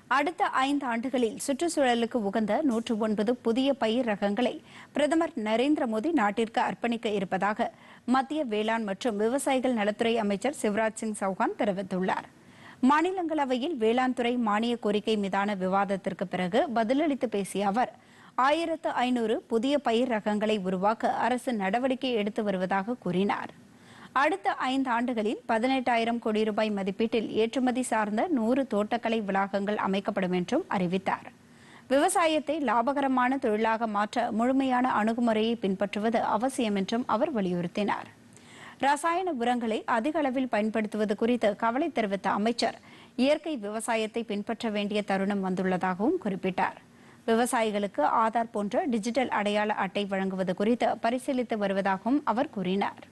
அடுத்த ஐந்து ஆண்டுகளில் சுற்றுச்சூழலுக்கு உகந்த நூற்று ஒன்பது புதிய பயிர் ரகங்களை பிரதமர் நரேந்திர மோடி நாட்டிற்கு அர்ப்பணிக்க இருப்பதாக மத்திய வேளாண் மற்றும் விவசாயிகள் நலத்துறை அமைச்சர் சிவராஜ் சிங் சௌஹான் தெரிவித்துள்ளார் மாநிலங்களவையில் வேளாண் துறை மானிய கோரிக்கை மீதான விவாதத்திற்கு பிறகு பதிலளித்து பேசிய அவர் ஆயிரத்து ஐநூறு புதிய பயிர் ரகங்களை உருவாக்க அரசு நடவடிக்கை எடுத்து வருவதாக கூறினார் அடுத்த ஐந்து ஆண்டுகளில் பதினெட்டாயிரம் கோடி ரூபாய் மதிப்பீட்டில் ஏற்றுமதி சார்ந்த நூறு தோட்டக்கலை வளாகங்கள் அமைக்கப்படும் என்றும் அறிவித்தார் விவசாயத்தை லாபகரமான தொழிலாக மாற்ற முழுமையான அணுகுமுறையை பின்பற்றுவது அவசியம் என்றும் அவர் வலியுறுத்தினார் ரசாயன உரங்களை அதிக அளவில் பயன்படுத்துவது குறித்து கவலை தெரிவித்த அமைச்சர் இயற்கை விவசாயத்தை பின்பற்ற வேண்டிய தருணம் வந்துள்ளதாகவும் குறிப்பிட்டார் விவசாயிகளுக்கு ஆதார் போன்ற டிஜிட்டல் அடையாள அட்டை வழங்குவது குறித்து பரிசீலித்து வருவதாகவும் அவர் கூறினார்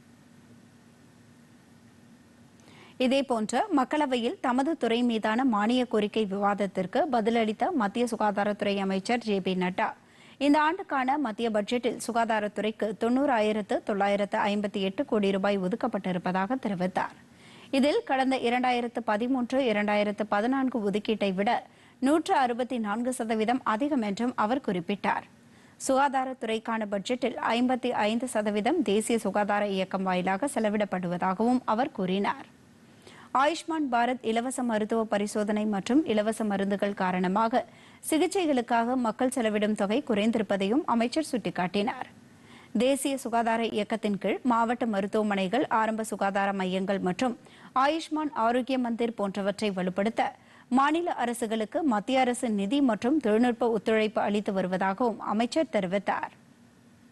இதேபோன்று மக்களவையில் தமது துறை மீதான மானிய கோரிக்கை விவாதத்திற்கு பதிலளித்த மத்திய சுகாதாரத்துறை அமைச்சர் ஜே பி நட்டா இந்த ஆண்டுக்கான மத்திய பட்ஜெட்டில் சுகாதாரத்துறைக்கு தொன்னூறாயிரத்து தொள்ளாயிரத்து ஐம்பத்தி எட்டு கோடி ரூபாய் ஒதுக்கப்பட்டிருப்பதாக தெரிவித்தார் இதில் கடந்த இரண்டாயிரத்து பதிமூன்று இரண்டாயிரத்து பதினான்கு ஒதுக்கீட்டை விட நூற்று அறுபத்தி நான்கு சதவீதம் அதிகம் என்றும் அவர் குறிப்பிட்டார் சுகாதாரத்துறைக்கான பட்ஜெட்டில் ஐம்பத்தி ஐந்து சதவீதம் தேசிய சுகாதார இயக்கம் வாயிலாக செலவிடப்படுவதாகவும் அவர் கூறினார் ஆயுஷ்மான் பாரத் இலவச மருத்துவ பரிசோதனை மற்றும் இலவச மருந்துகள் காரணமாக சிகிச்சைகளுக்காக மக்கள் செலவிடும் தொகை குறைந்திருப்பதையும் அமைச்சர் சுட்டிக்காட்டினார் தேசிய சுகாதார இயக்கத்தின் கீழ் மாவட்ட மருத்துவமனைகள் ஆரம்ப சுகாதார மையங்கள் மற்றும் ஆயுஷ்மான் ஆரோக்கிய மந்திர் போன்றவற்றை வலுப்படுத்த மாநில அரசுகளுக்கு மத்திய அரசு நிதி மற்றும் தொழில்நுட்ப ஒத்துழைப்பு அளித்து வருவதாகவும் அமைச்சர் தெரிவித்தார்